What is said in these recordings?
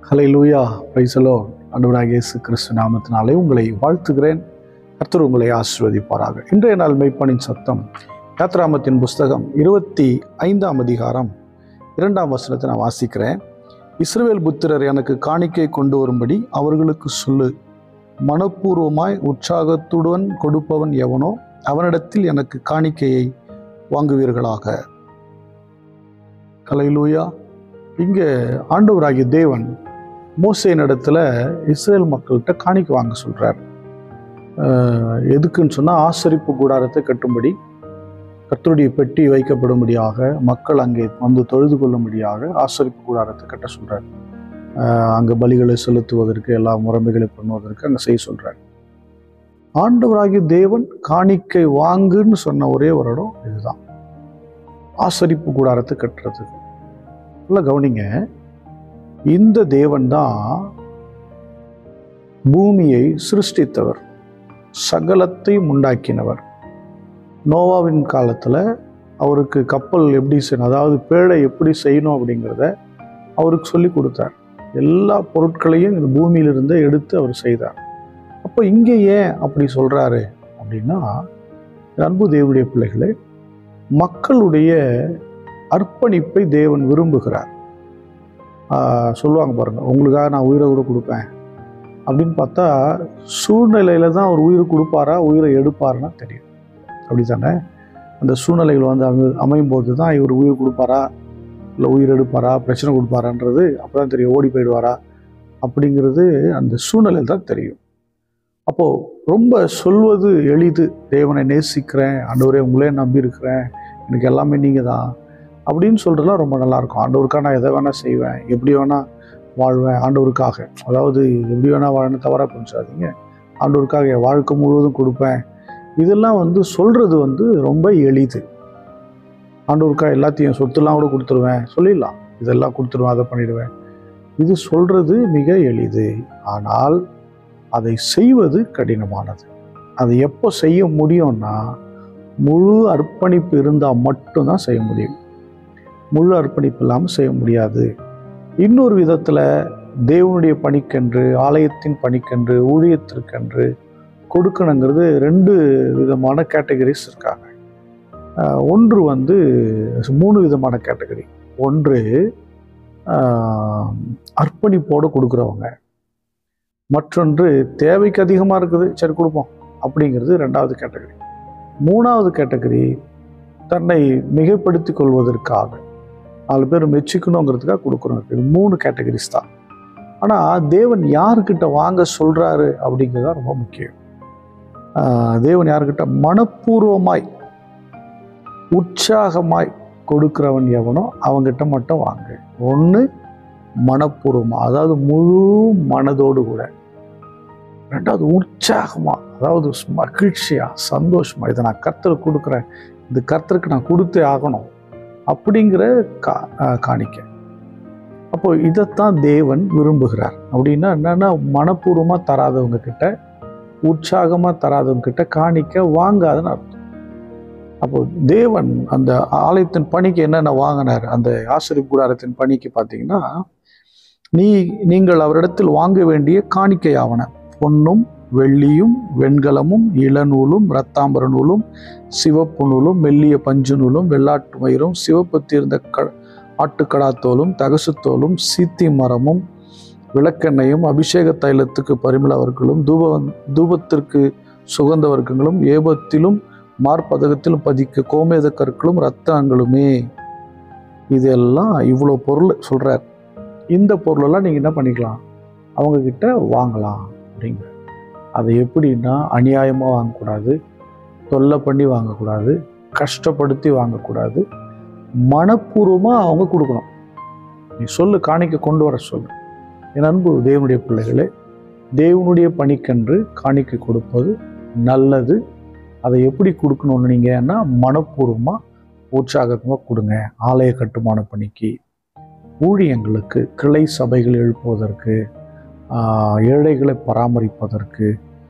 ஹலை லூயா பிரைசலோ அன்பராக இயேசு கிறிஸ்து நாமத்தினாலே உங்களை வாழ்த்துகிறேன் கர்த்தர் உங்களை ஆசிர்வதிப்பாராக இன்றைய நாள் மெய்ப்பனின் சத்தம் யாத்ராமத்தின் புஸ்தகம் இருபத்தி ஐந்தாம் அதிகாரம் இரண்டாம் வசனத்தை நான் வாசிக்கிறேன் இஸ்ரவேல் புத்திரர் எனக்கு காணிக்கை கொண்டு வரும்படி அவர்களுக்கு சொல்லு மனப்பூர்வமாய் உற்சாகத்துடன் கொடுப்பவன் எவனோ அவனிடத்தில் எனக்கு காணிக்கையை வாங்குவீர்களாக கலைலூயா இங்கே ஆண்டவராகிய தேவன் மோசேன் இடத்துல இஸ்ரேல் மக்கள்கிட்ட காணிக்கை வாங்க சொல்கிறார் எதுக்குன்னு சொன்னால் ஆசரிப்பு கூடாரத்தை கட்டும்படி கர்த்தருடைய பெட்டி வைக்கப்படும்படியாக மக்கள் அங்கே வந்து தொழுது கொள்ளும்படியாக ஆசரிப்பு கூடாரத்தை கட்ட சொல்கிறார் அங்கே பலிகளை செலுத்துவதற்கு எல்லா முறைமைகளை பண்ணுவதற்கு அங்கே செய்ய சொல்கிறார் ஆண்டவராகிய தேவன் காணிக்கை வாங்குன்னு சொன்ன ஒரே ஒரு இடம் இதுதான் ஆசரிப்பு கூடாரத்தை கட்டுறதுக்கு நல்லா கவனிங்க இந்த தேவன் தான் பூமியை சிருஷ்டித்தவர் சகலத்தையும் உண்டாக்கினவர் நோவாவின் காலத்தில் அவருக்கு கப்பல் எப்படி செய்யணும் அதாவது பேழை எப்படி செய்யணும் அப்படிங்கிறத அவருக்கு சொல்லி கொடுத்தார் எல்லா பொருட்களையும் இந்த பூமியிலிருந்து எடுத்து அவர் செய்தார் அப்போ இங்கே ஏன் அப்படி சொல்கிறாரு அப்படின்னா அன்பு தேவனுடைய பிள்ளைகளே மக்களுடைய அர்ப்பணிப்பை தேவன் விரும்புகிறார் சொல்லுவாங்க பாருங்க உங்களுக்காக நான் உயிரை கூட கொடுப்பேன் அப்படின்னு பார்த்தா சூழ்நிலையில தான் அவர் உயிர் கொடுப்பாரா உயிரை எடுப்பாருன்னா தெரியும் அப்படி தானே அந்த சூழ்நிலைகள் வந்து அமை அமையும் போது தான் இவர் உயிர் கொடுப்பாரா இல்லை உயிர் எடுப்பாரா பிரச்சனை கொடுப்பாரான்றது அப்போ தான் தெரியும் ஓடி போயிடுவாரா அப்படிங்கிறது அந்த சூழ்நிலையில் தான் தெரியும் அப்போது ரொம்ப சொல்வது எளிது தேவனை நேசிக்கிறேன் ஆண்டவரே உங்களே நம்பி இருக்கிறேன் எனக்கு எல்லாமே நீங்கள் தான் அப்படின்னு சொல்கிறதுலாம் ரொம்ப நல்லாயிருக்கும் ஆண்டவருக்காக நான் எதை வேணால் செய்வேன் எப்படி வேணால் வாழ்வேன் ஆண்டவருக்காக அதாவது எப்படி வேணால் வாழணும் தவறாக புரிஞ்சாதீங்க ஆண்டவருக்காக என் வாழ்க்கை முழுவதும் கொடுப்பேன் இதெல்லாம் வந்து சொல்கிறது வந்து ரொம்ப எளிது ஆண்டவருக்காக எல்லாத்தையும் சொத்துலாம் கூட கொடுத்துருவேன் சொல்லிடலாம் இதெல்லாம் கொடுத்துருவேன் அதை பண்ணிடுவேன் இது சொல்கிறது மிக எளிது ஆனால் அதை செய்வது கடினமானது அதை எப்போ செய்ய முடியும்னா முழு அர்ப்பணிப்பு இருந்தால் மட்டும்தான் செய்ய முடியும் முழு அர்ப்பணிப்பு இல்லாமல் செய்ய முடியாது இன்னொரு விதத்தில் தேவனுடைய பணிக்கென்று ஆலயத்தின் பணிக்கென்று ஊழியத்திற்கென்று கொடுக்கணுங்கிறது ரெண்டு விதமான கேட்டகரிஸ் இருக்காங்க ஒன்று வந்து மூணு விதமான கேட்டகரி ஒன்று அர்ப்பணிப்போடு கொடுக்குறவங்க மற்றொன்று தேவைக்கு அதிகமாக இருக்குது சரி கொடுப்போம் அப்படிங்கிறது ரெண்டாவது கேட்டகரி மூணாவது கேட்டகரி தன்னை மிகைப்படுத்தி கொள்வதற்காக நாலு பேர் மெச்சிக்கணுங்கிறதுக்காக கொடுக்குறோம் இது மூணு கேட்டகரிஸ் தான் ஆனால் தேவன் யாருக்கிட்ட வாங்க சொல்கிறாரு அப்படிங்கிறது ரொம்ப முக்கியம் தேவன் யாருக்கிட்ட மனப்பூர்வமாய் உற்சாகமாய் கொடுக்குறவன் எவனோ அவங்ககிட்ட மட்டும் வாங்க ஒன்று மனப்பூர்வமாக அதாவது முழு மனதோடு கூட ரெண்டாவது உற்சாகமாக அதாவது மகிழ்ச்சியாக சந்தோஷமாக இதை நான் கர்த்தருக்கு கொடுக்குறேன் இந்த கர்த்தருக்கு நான் கொடுத்தே ஆகணும் அப்படிங்கிற கா காணிக்க அப்போ இதைத்தான் தேவன் விரும்புகிறார் அப்படின்னா என்னென்னா மனப்பூர்வமாக தராதவங்க கிட்ட உற்சாகமாக தராதவங்க கிட்ட காணிக்க வாங்காதுன்னு அர்த்தம் அப்போ தேவன் அந்த ஆலயத்தின் பணிக்கு என்னென்ன வாங்கினார் அந்த ஆசிரியர் கூடாரத்தின் பணிக்கு பார்த்தீங்கன்னா நீ நீங்கள் அவரிடத்தில் வாங்க வேண்டிய காணிக்கை ஆவன பொன்னும் வெள்ளியும் வெண்கலமும் இளநூலும் இரத்தாம்பர நூலும் சிவப்பு நூலும் மெல்லிய பஞ்சு நூலும் வெள்ளாட்டு மயிரும் சிவப்பு தீர்ந்த க ஆட்டுக்கடாத்தோலும் தகசுத்தோலும் சீத்தி மரமும் விளக்கெண்ணையும் அபிஷேக தைலத்துக்கு பரிமளவர்களும் தூப தூபத்திற்கு சுகந்த வர்க்கங்களும் ஏபத்திலும் மார்பதகத்திலும் பதிக்க கோமேத கற்களும் ரத்தங்களுமே இதெல்லாம் இவ்வளோ பொருள் சொல்கிறார் இந்த பொருளெல்லாம் நீங்கள் என்ன பண்ணிக்கலாம் அவங்கக்கிட்ட வாங்கலாம் அப்படிங்கிற அதை எப்படின்னா அநியாயமாக வாங்கக்கூடாது தொல்லை பண்ணி வாங்கக்கூடாது கஷ்டப்படுத்தி வாங்கக்கூடாது மனப்பூர்வமாக அவங்க கொடுக்கணும் நீ சொல்லு காணிக்க கொண்டு வர சொல்லு என் அன்பு தேவனுடைய பிள்ளைகளே தேவனுடைய பணிக்கென்று காணிக்கை கொடுப்பது நல்லது அதை எப்படி கொடுக்கணும்னு நீங்கன்னா மனப்பூர்வமாக உற்சாகமாக கொடுங்க ஆலய கட்டுமான பணிக்கு ஊழியங்களுக்கு கிளை சபைகள் எழுப்புவதற்கு ஏழைகளை பராமரிப்பதற்கு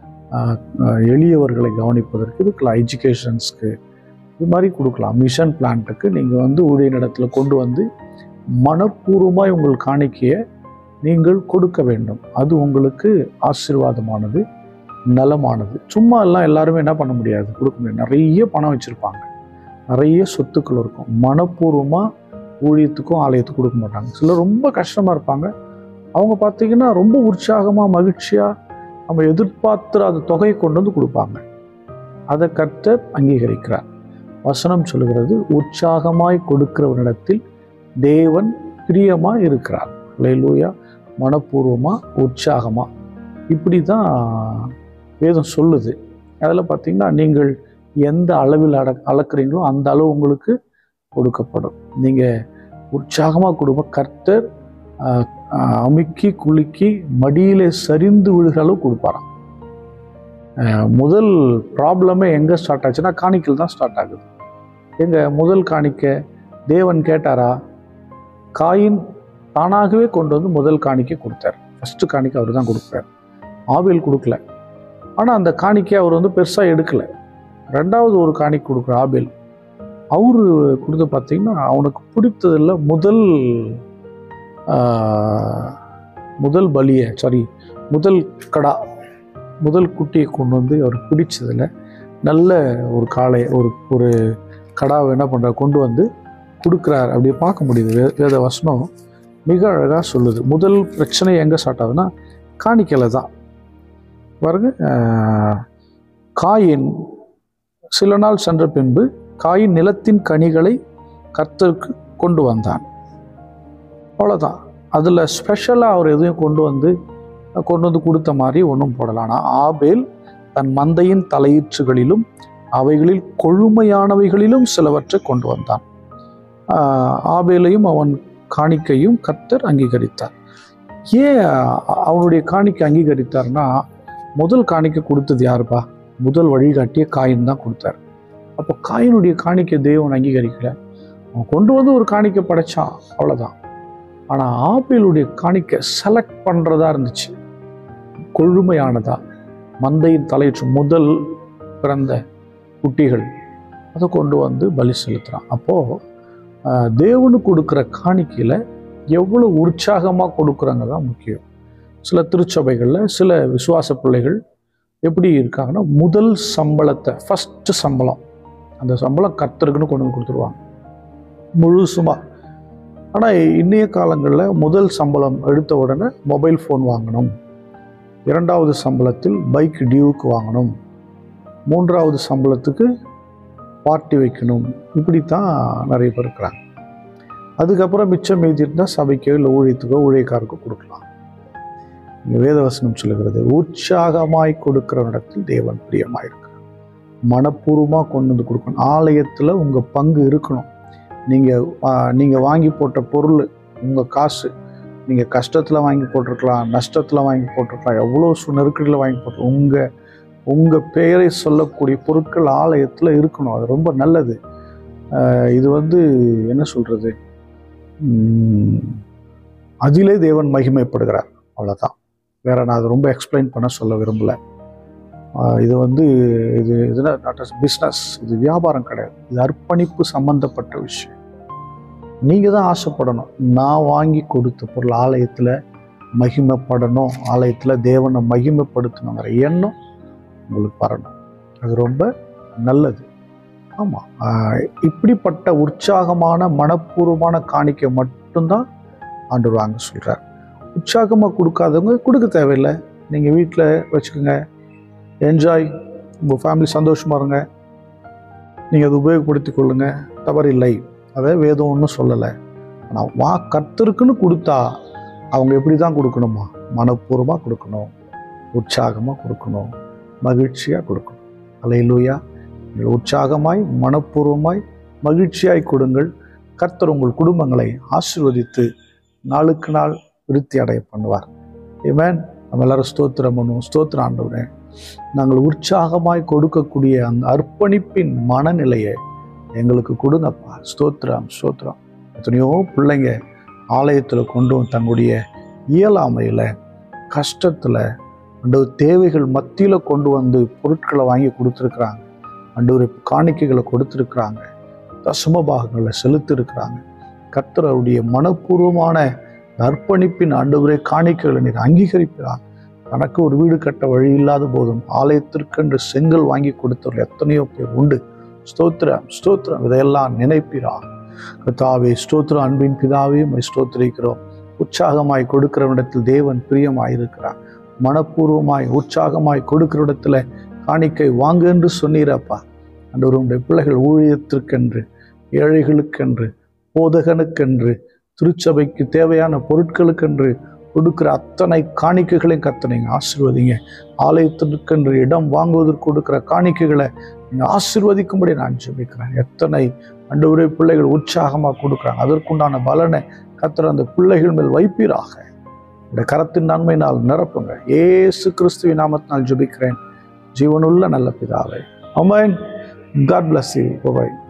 எளியவர்களை கவனிப்பதற்கு இதுக்கெல்லாம் எஜுகேஷன்ஸ்க்கு இது மாதிரி கொடுக்கலாம் மிஷன் பிளான்ட்டுக்கு நீங்கள் வந்து ஊழிய இடத்துல கொண்டு வந்து மனப்பூர்வமாய் உங்கள் காணிக்கையை நீங்கள் கொடுக்க வேண்டும் அது உங்களுக்கு ஆசீர்வாதமானது நலமானது சும்மா எல்லாம் எல்லாருமே என்ன பண்ண முடியாது கொடுக்க முடியாது நிறைய பணம் வச்சுருப்பாங்க நிறைய சொத்துக்கள் இருக்கும் மனப்பூர்வமாக ஊழியத்துக்கும் ஆலயத்துக்கும் கொடுக்க மாட்டாங்க சிலர் ரொம்ப கஷ்டமாக இருப்பாங்க அவங்க பார்த்தீங்கன்னா ரொம்ப உற்சாகமாக மகிழ்ச்சியாக நம்ம எதிர்பார்த்துறாத தொகையை கொண்டு வந்து கொடுப்பாங்க அதை கர்த்தர் அங்கீகரிக்கிறார் வசனம் சொல்லுகிறது உற்சாகமாய் கொடுக்கிறவனிடத்தில் தேவன் பிரியமாக இருக்கிறார் லேலூயா மனப்பூர்வமாக உற்சாகமாக இப்படி தான் வேதம் சொல்லுது அதில் பார்த்தீங்கன்னா நீங்கள் எந்த அளவில் அட அளக்குறீங்களோ அந்த அளவு உங்களுக்கு கொடுக்கப்படும் நீங்கள் உற்சாகமாக கொடுங்க கர்த்தர் ஆஹ், ஆஹ், அமுக்கி குலுக்கி மடியிலே சரிந்து விழுகிற அளவு கொடுப்பாராம் ஆஹ், முதல் ப்ராப்ளமே எங்கே ஸ்டார்ட் ஆச்சுன்னா காணிக்கல் தான் ஸ்டார்ட் ஆகுது எங்க முதல் காணிக்க தேவன் கேட்டாரா காயின் தானாகவே கொண்டு வந்து முதல் காணிக்கை கொடுத்தார் ஃபஸ்ட்டு காணிக்கை அவர் தான் கொடுப்பார் ஆவியல் கொடுக்கல ஆனால் அந்த காணிக்கை அவர் வந்து பெருசாக எடுக்கல ரெண்டாவது ஒரு காணிக்கை கொடுக்குற ஆபேல் அவரு கொடுத்து பார்த்தீங்கன்னா அவனுக்கு பிடித்ததில் முதல் ஆஹ், முதல் பலியை சாரி முதல் கடா முதல் குட்டியை கொண்டு வந்து அவர் பிடிச்சதில் நல்ல ஒரு காளை ஒரு ஒரு கடாவை என்ன பண்ணுறார் கொண்டு வந்து கொடுக்குறார் அப்படி பார்க்க முடியுது வே வேத வசனம் மிக அழகாக சொல்லுது முதல் பிரச்சனை எங்கே ஸ்டார்ட் ஆகுதுன்னா காணிக்கையில் தான் பாருங்க ஆஹ், காயின் சில நாள் சென்ற பின்பு காயின் நிலத்தின் கனிகளை கர்த்தருக்கு கொண்டு வந்தான் அவ்வளோதான் அதில் ஸ்பெஷலாக அவர் எதையும் கொண்டு வந்து கொண்டு வந்து கொடுத்த மாதிரி ஒன்றும் போடல ஆனால் ஆபேல் தன் மந்தையின் தலையீற்றுகளிலும் அவைகளில் கொழுமையானவைகளிலும் சிலவற்றை கொண்டு வந்தான் ஆஹ் ஆபேலையும் அவன் காணிக்கையும் கர்த்தர் அங்கீகரித்தார் ஏன் அ- அவனுடைய காணிக்கை அங்கீகரித்தார்னா முதல் காணிக்கை கொடுத்தது யாருப்பா முதல் வழிகாட்டிய காயின் தான் கொடுத்தார் அப்போ காயினுடைய காணிக்கை தேவன் அங்கீகரிக்கல அவன் கொண்டு வந்து ஒரு காணிக்கை படைச்சான் அவ்வளோதான் ஆனால் ஆபேலுடைய காணிக்கை செலக்ட் பண்ணுறதா இருந்துச்சு கொழுமையானதா மந்தையின் தலையற்று முதல் பிறந்த குட்டிகள் அதை கொண்டு வந்து பலி செலுத்துகிறான் அப்போது தேவனுக்கு கொடுக்குற காணிக்கையில் எவ்வளோ உற்சாகமாக கொடுக்குறாங்க தான் முக்கியம் சில திருச்சபைகளில் சில விசுவாச பிள்ளைகள் எப்படி இருக்காங்கன்னா முதல் சம்பளத்தை ஃபஸ்ட்டு சம்பளம் அந்த சம்பளம் கர்த்தருக்குன்னு கொண்டு வந்து கொடுத்துருவாங்க முழுசுமாக ஆனால் இன்றைய காலங்களில் முதல் சம்பளம் எடுத்த உடனே மொபைல் ஃபோன் வாங்கணும் இரண்டாவது சம்பளத்தில் பைக் டியூக்கு வாங்கணும் மூன்றாவது சம்பளத்துக்கு பார்ட்டி வைக்கணும் இப்படி தான் நிறைய பேர் இருக்கிறாங்க அதுக்கப்புறம் மிச்சம் மீதி இருந்தால் சபைக்கோ இல்லை ஊழியத்துக்கோ ஊழியக்காருக்கோ கொடுக்கலாம் இங்கே வேதவசனம் சொல்லுகிறது உற்சாகமாய் கொடுக்கிற இடத்தில் தேவன் பிரியமாய் இருக்கிறார் மனப்பூர்வமாக கொண்டு வந்து கொடுக்கணும் ஆலயத்தில் உங்கள் பங்கு இருக்கணும் நீங்கள் நீங்கள் வாங்கி போட்ட பொருள் உங்கள் காசு நீங்கள் கஷ்டத்தில் வாங்கி போட்டிருக்கலாம் நஷ்டத்தில் வாங்கி போட்டிருக்கலாம் எவ்வளோ சு நெருக்கடியில் வாங்கி போட்டு உங்கள் உங்கள் பெயரை சொல்லக்கூடிய பொருட்கள் ஆலயத்தில் இருக்கணும் அது ரொம்ப நல்லது ஆஹ் இது வந்து என்ன சொல்கிறது அதிலே தேவன் மகிமைப்படுகிறார் அவ்வளோதான் வேற நான் அதை ரொம்ப எக்ஸ்பிளைன் பண்ண சொல்ல விரும்பல ஆஹ் இது வந்து இது இது நாட் பிஸ்னஸ் இது வியாபாரம் கிடையாது இது அர்ப்பணிப்பு சம்பந்தப்பட்ட விஷயம் நீங்கள் தான் ஆசைப்படணும் நான் வாங்கி கொடுத்த பொருள் ஆலயத்தில் மகிமைப்படணும் ஆலயத்தில் தேவனை மகிமைப்படுத்தணுங்கிற எண்ணம் உங்களுக்கு வரணும் அது ரொம்ப நல்லது ஆமாம் இப்படிப்பட்ட உற்சாகமான மனப்பூர்வமான காணிக்கை மட்டும்தான் ஆண்டவர் வாங்க சொல்கிறார் உற்சாகமாக கொடுக்காதவங்க கொடுக்க தேவையில்லை நீங்கள் வீட்டில் வச்சுக்கோங்க என்ஜாய் உங்கள் ஃபேமிலி சந்தோஷமாக இருங்க நீங்கள் அதை உபயோகப்படுத்தி கொள்ளுங்க தவறில்லை அதை வேதம் ஒன்றும் சொல்லலை ஆனால் வா கர்த்தருக்குன்னு கொடுத்தா அவங்க எப்படி தான் கொடுக்கணுமா மனப்பூர்வமாக கொடுக்கணும் உற்சாகமாக கொடுக்கணும் மகிழ்ச்சியாக கொடுக்கணும் அலையிலூயா நீங்கள் உற்சாகமாய் மனப்பூர்வமாய் மகிழ்ச்சியாய் கொடுங்கள் கர்த்தர் உங்கள் குடும்பங்களை ஆசீர்வதித்து நாளுக்கு நாள் விருத்தி அடைய பண்ணுவார் ஏமேன் நம்ம எல்லாரும் ஸ்தோத்திரம் பண்ணுவோம் ஸ்தோத்திரம் ஆண்டவரே நாங்கள் உற்சாகமாய் கொடுக்கக்கூடிய அந்த அர்ப்பணிப்பின் மனநிலையை எங்களுக்கு கொடுங்கப்பா ஸ்தோத்திரம் ஸ்தோத்திரம் எத்தனையோ பிள்ளைங்க ஆலயத்தில் கொண்டு வந்து தங்களுடைய இயலாமையில் கஷ்டத்தில் ஆண்டவர் தேவைகள் மத்தியில் கொண்டு வந்து பொருட்களை வாங்கி கொடுத்துருக்குறாங்க ஆண்டவர் காணிக்கைகளை கொடுத்துருக்குறாங்க தசம பாகங்களை செலுத்திருக்கிறாங்க கர்த்தர் அவருடைய மனப்பூர்வமான இந்த அர்ப்பணிப்பின் ஆண்டவரே காணிக்கைகளை நீர் அங்கீகரிப்பீராக தனக்கு ஒரு வீடு கட்ட வழி இல்லாத போதும் ஆலயத்திற்கென்று செங்கல் வாங்கி கொடுத்தவர்கள் எத்தனையோ பேர் உண்டு ஸ்தோத்திரம் ஸ்தோத்திரம் இதையெல்லாம் நினைப்பீரா கத்தாவே ஸ்தோத்திரம் அன்பின் பிதாவே உம்மை ஸ்தோத்திரிக்கிறோம் உற்சாகமாய் கொடுக்கிற இடத்தில் தேவன் பிரியமாய் இருக்கிறார் மனப்பூர்வமாய் உற்சாகமாய் கொடுக்கிற இடத்துல காணிக்கை வாங்க என்று சொன்னீரப்பா அன்று உடைய பிள்ளைகள் ஊழியத்திற்கென்று ஏழைகளுக்கென்று போதகனுக்கென்று திருச்சபைக்கு தேவையான பொருட்களுக்கென்று கொடுக்கிற அத்தனை காணிக்கைகளையும் கத்த நீங்கள் ஆசிர்வதிங்க ஆலயத்திற்கென்று இடம் வாங்குவதற்கு கொடுக்கிற காணிக்கைகளை நீங்கள் ஆசிர்வதிக்கும்படி நான் ஜெபிக்கிறேன் எத்தனை அண்டு பிள்ளைகள் உற்சாகமாக கொடுக்குறாங்க அதற்குண்டான பலனை கத்தர் அந்த பிள்ளைகள் மேல் வைப்பீராக இந்த கரத்தின் நன்மையினால் நிரப்புங்க ஏசு கிறிஸ்துவின் நாமத்தினால் ஜெபிக்கிறேன் ஜீவனுள்ள நல்ல பிதாவை amen God bless you bye